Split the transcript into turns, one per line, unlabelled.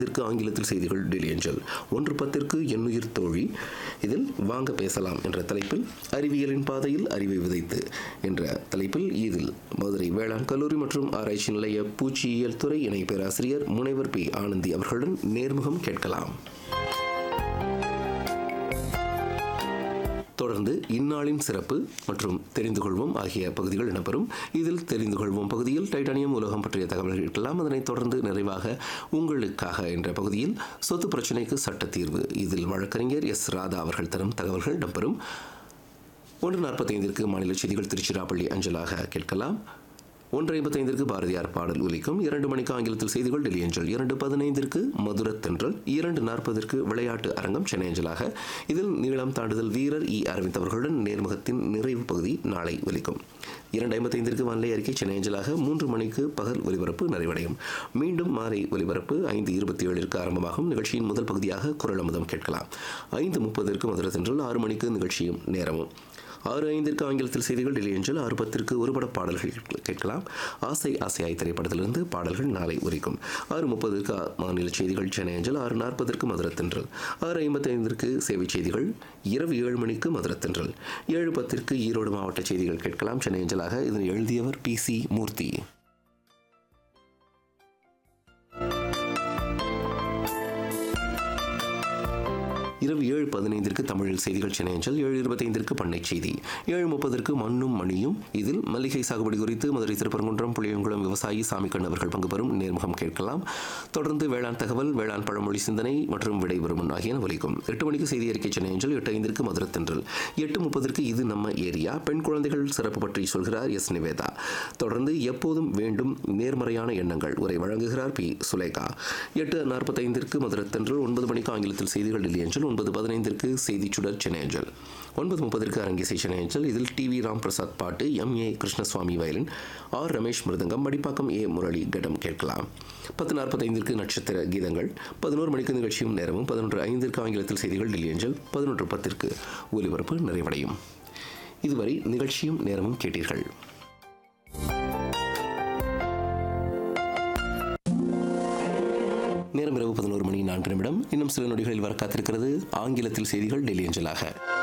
இதற்கு ஆங்கிலத்தில் செய்திகள் டெல்லி ஏஞ்சல் ஒன்று பத்திற்கு எண்ணுயிர் தோழி இதில் வாங்க பேசலாம் என்ற தலைப்பில் அறிவியலின் பாதையில் அறிவை விதைத்து என்ற தலைப்பில் இதில் மதுரை வேளாண் கல்லூரி மற்றும் ஆராய்ச்சி நிலைய பூச்சியியல் துறை இணை பேராசிரியர் முனைவர் பி ஆனந்தி அவர்களுடன் நேர்முகம் கேட்கலாம் தொடர்ந்து இந்நாளின் சிறப்பு மற்றும் தெரிந்து கொள்வோம் ஆகிய பகுதிகள் இடம்பெறும் இதில் தெரிந்து கொள்வோம் பகுதியில் டைட்டானியம் உலகம் பற்றிய தகவல்கள் இருக்கலாம் அதனைத் தொடர்ந்து நிறைவாக உங்களுக்காக என்ற பகுதியில் சொத்து பிரச்சினைக்கு சட்ட தீர்வு இதில் வழக்கறிஞர் எஸ் ராதா அவர்கள் தரும் தகவல்கள் இடம்பெறும் ஒன்று நாற்பத்தைந்திற்கு மாநில செய்திகள் திருச்சிராப்பள்ளி அஞ்சலாக கேட்கலாம் ஒன்று ஐம்பத்தைந்திற்கு பாரதியார் பாடல் ஒலிக்கும் இரண்டு மணிக்கு ஆங்கிலத்தில் செய்திகள் டெல்லி அஞ்சல் இரண்டு பதினைந்திற்கு மதுர தென்றல் இரண்டு நாற்பதற்கு விளையாட்டு அரங்கம் சென்னை அஞ்சலாக இதில் நீளம் தாண்டுதல் வீரர் இ அரவிந்த் அவர்களுடன் நேர்முகத்தின் நிறைவு பகுதி நாளை ஒலிக்கும் இரண்டு ஐம்பத்தைந்திற்கு வானிலை அறிக்கை சென்னை அஞ்சலாக மூன்று மணிக்கு பகல் ஒலிபரப்பு நிறைவடையும் மீண்டும் மாலை ஒலிபரப்பு ஐந்து இருபத்தி ஏழிற்கு ஆரம்பமாகும் நிகழ்ச்சியின் முதல் பகுதியாக குரல் அமுதம் கேட்கலாம் ஐந்து முப்பதற்கு மதுர தென்றல் ஆறு மணிக்கு நிகழ்ச்சியும் நேரமும் ஆறு ஐந்திற்கு ஆங்கிலத்தில் செய்திகள் டெல்லி அஞ்சல் ஆறு பத்திற்கு ஒருபட பாடல்கள் கேட்கலாம் ஆசை ஆசையாய் திரைப்படத்திலிருந்து பாடல்கள் நாளை உரிக்கும் ஆறு முப்பதுக்கு மாநில செய்திகள் சென்னை அஞ்சல் ஆறு நாற்பதற்கு மதுரத்தென்றல் ஆறு ஐம்பத்தைந்திற்கு சேவை செய்திகள் இரவு ஏழு மணிக்கு மதுரத்தென்றல் ஏழு பத்திற்கு ஈரோடு மாவட்ட செய்திகள் கேட்கலாம் சென்னை அஞ்சலாக இதனை எழுதியவர் பி சி மூர்த்தி இரவு ஏழு பதினைந்திற்கு தமிழில் செய்திகள் சென்னை அஞ்சல் ஏழு இருபத்தைந்திற்கு பண்ணை செய்தி ஏழு முப்பதற்கு மண்ணும் மணியும் இதில் மல்லிகை சாகுபடி குறித்து மதுரை திருப்பரங்குன்றம் புளியங்குளம் விவசாயி சாமிக்கண் அவர்கள் பங்கு பெறும் நேர்முகம் கேட்கலாம் தொடர்ந்து வேளாண் தகவல் வேளாண் பழமொழி சிந்தனை மற்றும் விடைபெறும் ஆகியன ஒலிக்கும் எட்டு மணிக்கு செய்தி அறிக்கை சென்னை அஞ்சல் எட்டு ஐந்திற்கு மதுரத்தென்றல் எட்டு முப்பதற்கு இது நம்ம ஏரியா பெண் குழந்தைகள் சிறப்பு பற்றி சொல்கிறார் எஸ் நிவேதா தொடர்ந்து எப்போதும் வேண்டும் நேர்மறையான எண்ணங்கள் உரை வழங்குகிறார் பி சுலேகா எட்டு நாற்பத்தைந்திற்கு மதுரத்தென்றல் ஒன்பது மணிக்கு ஆங்கிலத்தில் செய்திகள் டெல்லி அஞ்சல் ஒன்பது பதினைந்திற்கு செய்தி சுடர் சென்னை அஞ்சல் ஒன்பது முப்பதற்கு அரங்கேசை சென்னை அஞ்சல் இதில் டி வி ராம் பிரசாத் பாட்டு M A Krishnaswamy violin R Ramesh மிருதங்கம் மடிப்பாக்கம் ஏ முரளி கடம் கேட்கலாம் பத்து நாற்பத்தைந்திற்கு நட்சத்திர கீதங்கள் பதினோரு மணிக்கு நிகழ்ச்சியும் நேரமும் பதினொன்று ஐந்திற்கு ஆங்கிலத்தில் செய்திகள் டெல்லி அஞ்சல் பதினொன்று பத்திற்கு ஒலிபரப்பு நிறைவடையும் இதுவரை நிகழ்ச்சியும் நேரமும் கேட்டீர்கள் நேரம் இரவு பதினோரு மணி நான்கு நிமிடம் இன்னும் சில நொடிகளில் வர காத்திருக்கிறது ஆங்கிலத்தில் செய்திகள் டெல்லி அஞ்சலாக